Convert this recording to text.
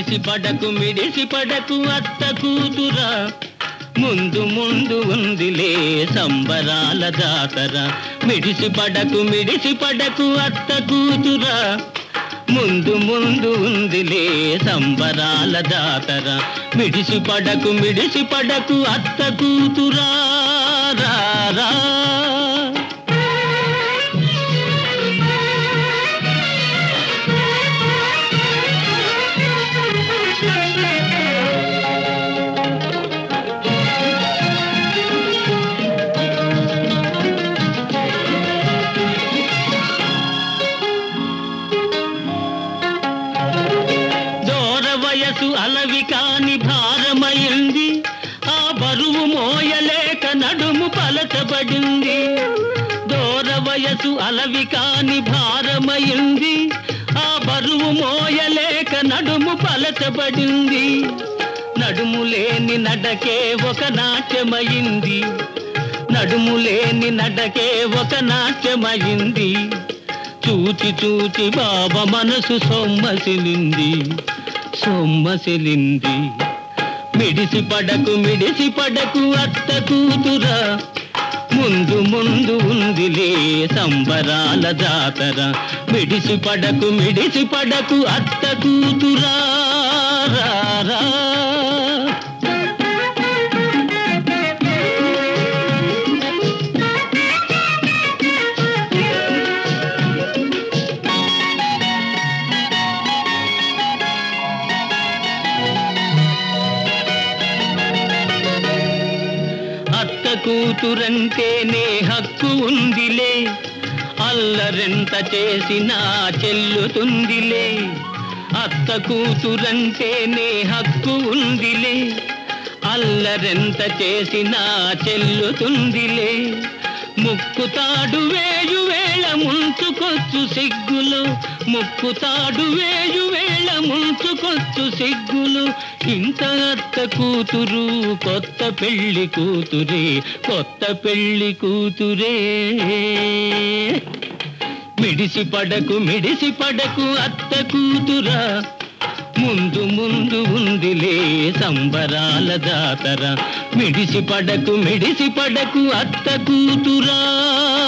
మిడిసి పడకు మిడిసి పడకు అత్త కూతురా ముందు ముందు ఉందిలే సంబరాల జాతర మిడిసి పడకు మిడిసి పడకు అత్త కూతురా ముందు ముందు ఉందిలే సంబరాల జాతర మిడిసి పడకు మిడిసి పడకు అత్త కూతురా రా, రా. దూర వయసు అలవి కాని భారమైంది ఆ బరువు మోయలేక నడుము పలచబడింది దూర వయసు అలవి కాని భారమైంది ఆ బరువు మోయలేక నడుము పలచబడింది నడుము లేని నడకే ఒక నాట్యమైంది నడుము లేని నడకే ఒక నాట్యమైంది చూచి చూచి బాబ మనసు సొమ్మసిలింది సొమ్మసిలింది మిడిసి పడకు మిడిసి పడకు అత్త కూతురా ముందు ముందు ఉందిలే సంబరాల జాతర మిడిసి పడకు మిడిసి పడకు అత్త కూతురా రా, రా. అత్త కూతురంటేనే హక్కు ఉందిలే అల్లరెంత చేసినా చెల్లుతుందిలే అత్త కూతురంటేనే హక్కు ఉందిలే అల్లరెంత చేసినా చెల్లుతుందిలే ముక్కుతాడు వేయు వేళ ముంచుకొచ్చు సిగ్గులు ముక్కుతాడు వేయు వేళ ముంచుకొచ్చు సిగ్గులు ఇంత అత్త కూతురు కొత్త పెళ్లి కూతురే కొత్త పెళ్లి కూతురే మిడిసి పడకు మిడిసి పడకు అత్త కూతురా ముందు ముందు ఉందిలే సంబరాల జాతర మిడిసి పడకు మిడిసి పడకు అత్త కూతురా